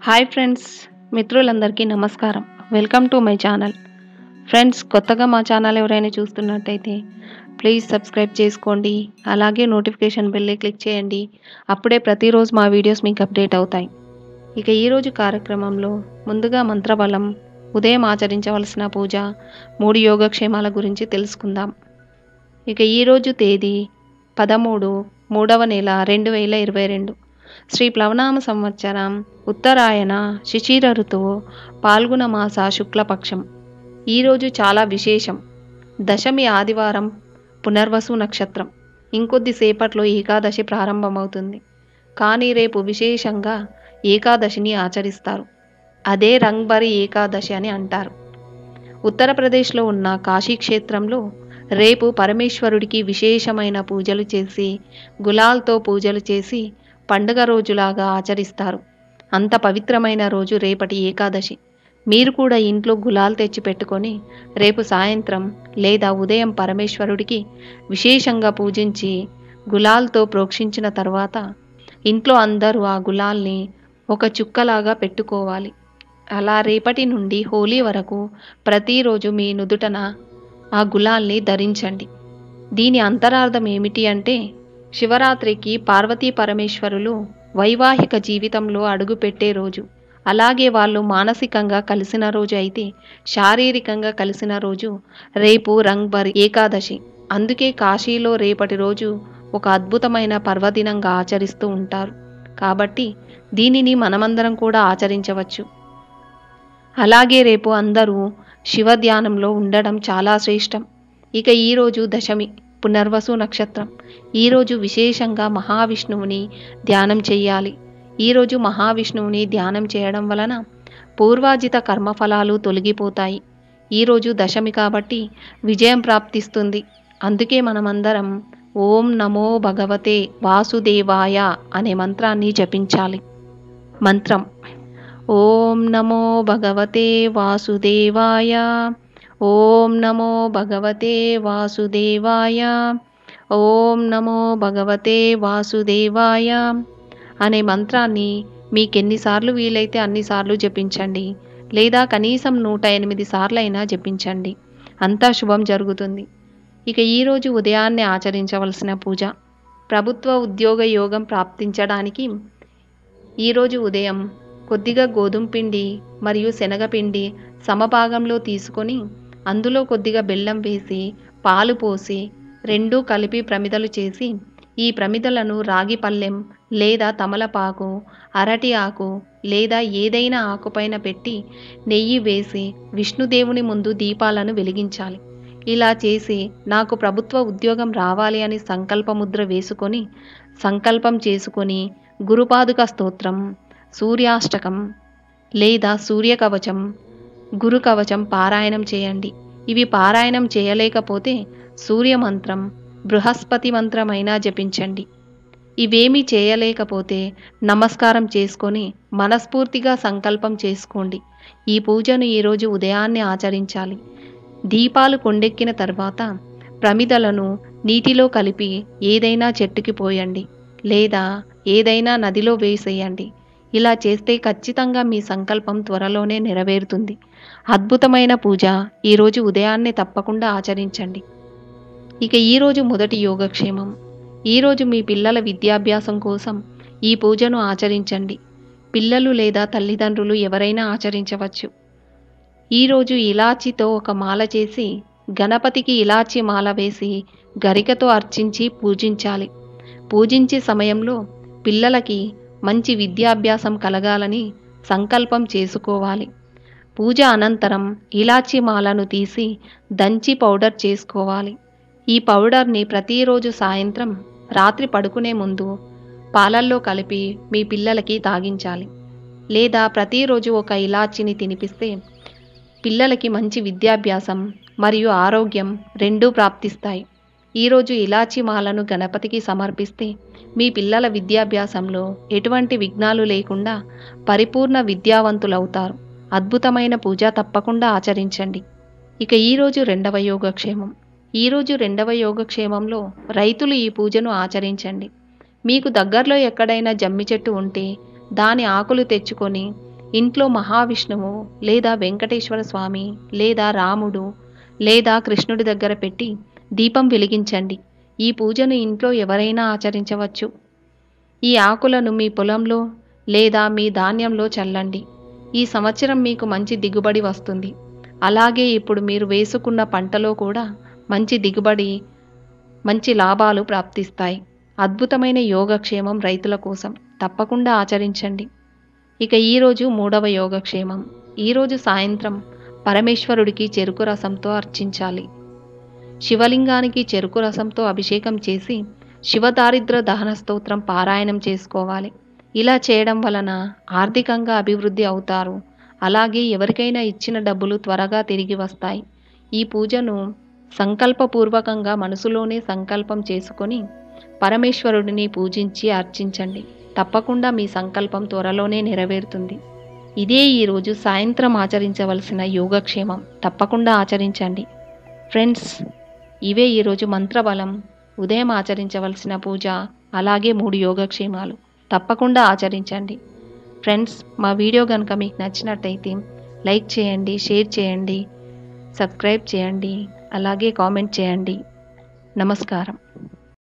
hi friends మిత్రులందరికీ నమస్కారం welcome to my channel friends కొత్తగా మా ఛానల్ ఎవరైనా చూస్తున్నట్టయితే ప్లీజ్ సబ్స్క్రైబ్ చేసుకోండి అలాగే నోటిఫికేషన్ బెల్లే క్లిక్ చేయండి అప్పుడే ప్రతిరోజు మా వీడియోస్ మీకు అప్డేట్ అవుతాయి ఇక ఈరోజు కార్యక్రమంలో ముందుగా మంత్రబలం ఉదయం ఆచరించవలసిన పూజ మూడు యోగక్షేమాల గురించి తెలుసుకుందాం ఇక ఈరోజు తేదీ పదమూడు మూడవ నెల రెండు వేల ఇరవై రెండు శ్రీ ప్లవనామ సంవత్సరం ఉత్తరాయణ శిశిర ఋతువు పాల్గొన మాస శుక్లపక్షం ఈరోజు చాలా విశేషం దశమి ఆదివారం పునర్వసు నక్షత్రం ఇంకొద్ది సేపట్లో ఏకాదశి ప్రారంభమవుతుంది కానీ రేపు విశేషంగా ఏకాదశిని ఆచరిస్తారు అదే రంగ్బరి ఏకాదశి అని అంటారు ఉత్తరప్రదేశ్లో ఉన్న కాశీ క్షేత్రంలో రేపు పరమేశ్వరుడికి విశేషమైన పూజలు చేసి గులాల్తో పూజలు చేసి పండుగ రోజులాగా ఆచరిస్తారు అంత పవిత్రమైన రోజు రేపటి ఏకాదశి మీరు కూడా ఇంట్లో గులాల్ తెచ్చి పెట్టుకొని రేపు సాయంత్రం లేదా ఉదయం పరమేశ్వరుడికి విశేషంగా పూజించి గులాల్తో ప్రోక్షించిన తర్వాత ఇంట్లో అందరూ ఆ గులాల్ని ఒక చుక్కలాగా పెట్టుకోవాలి అలా రేపటి నుండి హోలీ వరకు ప్రతిరోజు మీ నుదుటన ఆ గులాల్ని ధరించండి దీని అంతరార్థం ఏమిటి అంటే శివరాత్రికి పార్వతీ పరమేశ్వరులు వైవాహిక జీవితంలో అడుగుపెట్టే రోజు అలాగే వాళ్ళు మానసికంగా కలిసిన రోజు అయితే శారీరకంగా కలిసిన రోజు రేపు రంగ్బర్ ఏకాదశి అందుకే కాశీలో రేపటి రోజు ఒక అద్భుతమైన పర్వదినంగా ఆచరిస్తూ ఉంటారు కాబట్టి దీనిని మనమందరం కూడా ఆచరించవచ్చు అలాగే రేపు అందరూ శివ ధ్యానంలో ఉండడం చాలా శ్రేష్టం ఇక ఈరోజు దశమి పునర్వసు నక్షత్రం ఈరోజు విశేషంగా మహావిష్ణువుని ధ్యానం చేయాలి ఈరోజు మహావిష్ణువుని ధ్యానం చేయడం వలన పూర్వాజిత కర్మఫలాలు తొలగిపోతాయి ఈరోజు దశమి కాబట్టి విజయం ప్రాప్తిస్తుంది అందుకే మనమందరం ఓం నమో భగవతే వాసుదేవాయ అనే మంత్రాన్ని జపించాలి మంత్రం ఓం నమో భగవతే వాసుదేవాయ ఓం నమో భగవతే వాసుదేవాయ ఓం నమో భగవతే వాసుదేవాయ అనే మంత్రాన్ని మీకెన్నిసార్లు వీలైతే అన్నిసార్లు జపించండి లేదా కనీసం నూట ఎనిమిది సార్లు అయినా జపించండి అంతా శుభం జరుగుతుంది ఇక ఈరోజు ఉదయాన్నే ఆచరించవలసిన పూజ ప్రభుత్వ ఉద్యోగ యోగం ప్రాప్తించడానికి ఈరోజు ఉదయం కొద్దిగా గోధుమ పిండి మరియు శనగపిండి సమభాగంలో తీసుకొని అందులో కొద్దిగా బెల్లం వేసి పాలు పోసి రెండూ కలిపి ప్రమిదలు చేసి ఈ ప్రమిదలను రాగి పల్లెం లేదా తమలపాకు అరటి ఆకు లేదా ఏదైనా ఆకుపైన పెట్టి నెయ్యి వేసి విష్ణుదేవుని ముందు దీపాలను వెలిగించాలి ఇలా చేసి నాకు ప్రభుత్వ ఉద్యోగం రావాలి అని సంకల్పముద్ర వేసుకొని సంకల్పం చేసుకొని గురుపాదుక స్తోత్రం సూర్యాష్టకం లేదా సూర్యకవచం గురు కవచం పారాయణం చేయండి ఇవి పారాయణం చేయలేకపోతే సూర్యమంత్రం బృహస్పతి మంత్రమైనా జపించండి ఇవేమీ చేయలేకపోతే నమస్కారం చేసుకొని మనస్ఫూర్తిగా సంకల్పం చేసుకోండి ఈ పూజను ఈరోజు ఉదయాన్నే ఆచరించాలి దీపాలు కొండెక్కిన తర్వాత ప్రమిదలను నీటిలో కలిపి ఏదైనా చెట్టుకి పోయండి లేదా ఏదైనా నదిలో వేసేయండి ఇలా చేస్తే ఖచ్చితంగా మీ సంకల్పం త్వరలోనే నెరవేరుతుంది అద్భుతమైన పూజ ఈరోజు ఉదయాన్నే తప్పకుండా ఆచరించండి ఇక ఈరోజు మొదటి యోగక్షేమం ఈరోజు మీ పిల్లల విద్యాభ్యాసం కోసం ఈ పూజను ఆచరించండి పిల్లలు లేదా తల్లిదండ్రులు ఎవరైనా ఆచరించవచ్చు ఈరోజు ఇలాచీతో ఒక మాల చేసి గణపతికి ఇలాచీ మాల వేసి గరికతో అర్చించి పూజించాలి పూజించే సమయంలో పిల్లలకి మంచి విద్యాభ్యాసం కలగాలని సంకల్పం చేసుకోవాలి పూజ అనంతరం ఇలాచీ మాలను తీసి దంచి పౌడర్ చేసుకోవాలి ఈ పౌడర్ని ప్రతిరోజు సాయంత్రం రాత్రి పడుకునే ముందు పాలల్లో కలిపి మీ పిల్లలకి తాగించాలి లేదా ప్రతిరోజు ఒక ఇలాచీని తినిపిస్తే పిల్లలకి మంచి విద్యాభ్యాసం మరియు ఆరోగ్యం రెండూ ప్రాప్తిస్తాయి ఈరోజు ఇలాచీ మాలను గణపతికి సమర్పిస్తే మీ పిల్లల విద్యాభ్యాసంలో ఎటువంటి విఘ్నాలు లేకుండా పరిపూర్ణ విద్యావంతులవుతారు అద్భుతమైన పూజ తప్పకుండా ఆచరించండి ఇక ఈరోజు రెండవ యోగక్షేమం ఈరోజు రెండవ యోగక్షేమంలో రైతులు ఈ పూజను ఆచరించండి మీకు దగ్గరలో ఎక్కడైనా జమ్మి చెట్టు ఉంటే దాని ఆకులు తెచ్చుకొని ఇంట్లో మహావిష్ణువు లేదా వెంకటేశ్వర స్వామి లేదా రాముడు లేదా కృష్ణుడి దగ్గర పెట్టి దీపం వెలిగించండి ఈ పూజను ఇంట్లో ఎవరైనా ఆచరించవచ్చు ఈ ఆకులను మీ పొలంలో లేదా మీ ధాన్యంలో చల్లండి ఈ సంవత్సరం మీకు మంచి దిగుబడి వస్తుంది అలాగే ఇప్పుడు మీరు వేసుకున్న పంటలో కూడా మంచి దిగుబడి మంచి లాభాలు ప్రాప్తిస్తాయి అద్భుతమైన యోగక్షేమం రైతుల కోసం తప్పకుండా ఆచరించండి ఇక ఈరోజు మూడవ యోగక్షేమం ఈరోజు సాయంత్రం పరమేశ్వరుడికి చెరుకు రసంతో అర్చించాలి శివలింగానికి చెరుకు రసంతో అభిషేకం చేసి శివదారిద్ర దహన స్తోత్రం పారాయణం చేసుకోవాలి ఇలా చేయడం వలన ఆర్థికంగా అభివృద్ధి అవుతారు అలాగే ఎవరికైనా ఇచ్చిన డబ్బులు త్వరగా తిరిగి వస్తాయి ఈ పూజను సంకల్పపూర్వకంగా మనసులోనే సంకల్పం చేసుకొని పరమేశ్వరుడిని పూజించి అర్చించండి తప్పకుండా మీ సంకల్పం త్వరలోనే నెరవేరుతుంది ఇదే ఈరోజు సాయంత్రం ఆచరించవలసిన యోగక్షేమం తప్పకుండా ఆచరించండి ఫ్రెండ్స్ ఇవే ఈరోజు మంత్రబలం ఉదయం ఆచరించవలసిన పూజ అలాగే మూడు యోగక్షేమాలు తప్పకుండా ఆచరించండి ఫ్రెండ్స్ మా వీడియో కనుక మీకు నచ్చినట్టయితే లైక్ చేయండి షేర్ చేయండి సబ్స్క్రైబ్ చేయండి అలాగే కామెంట్ చేయండి నమస్కారం